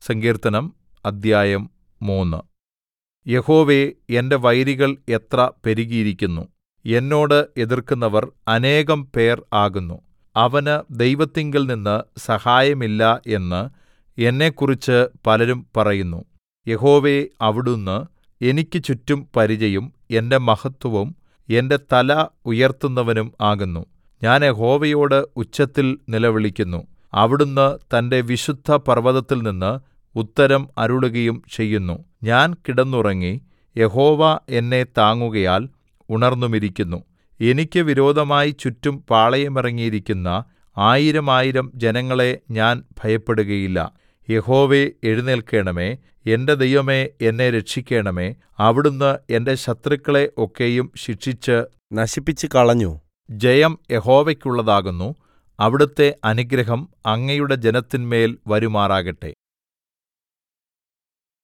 സങ്കീർത്തനം അദ്ധ്യായം മൂന്ന് യഹോവേ എന്റെ വൈരികൾ എത്ര പെരുകിയിരിക്കുന്നു എന്നോട് എതിർക്കുന്നവർ അനേകം പേർ ആകുന്നു അവന് ദൈവത്തിങ്കൽനിന്ന് സഹായമില്ല എന്ന് എന്നെക്കുറിച്ച് പലരും പറയുന്നു യഹോവേ അവിടുന്ന് എനിക്ക് ചുറ്റും പരിചയും എന്റെ മഹത്വവും എന്റെ തല ഉയർത്തുന്നവനും ആകുന്നു ഞാൻ യഹോവയോട് ഉച്ചത്തിൽ നിലവിളിക്കുന്നു അവിടുന്ന് തന്റെ വിശുദ്ധപർവ്വതത്തിൽനിന്ന് ഉത്തരം അരുളുകയും ചെയ്യുന്നു ഞാൻ കിടന്നുറങ്ങി യഹോവ എന്നെ താങ്ങുകയാൽ ഉണർന്നുമിരിക്കുന്നു എനിക്ക് വിരോധമായി ചുറ്റും പാളയമിറങ്ങിയിരിക്കുന്ന ആയിരമായിരം ജനങ്ങളെ ഞാൻ ഭയപ്പെടുകയില്ല യഹോവേ എഴുന്നേല്ക്കണമേ എന്റെ ദൈവമേ എന്നെ രക്ഷിക്കണമേ അവിടുന്ന് എന്റെ ശത്രുക്കളെ ഒക്കെയും ശിക്ഷിച്ച് നശിപ്പിച്ചുകളഞ്ഞു ജയം യഹോവയ്ക്കുള്ളതാകുന്നു അവിടുത്തെ അനുഗ്രഹം അങ്ങയുടെ ജനത്തിന്മേൽ വരുമാറാകട്ടെ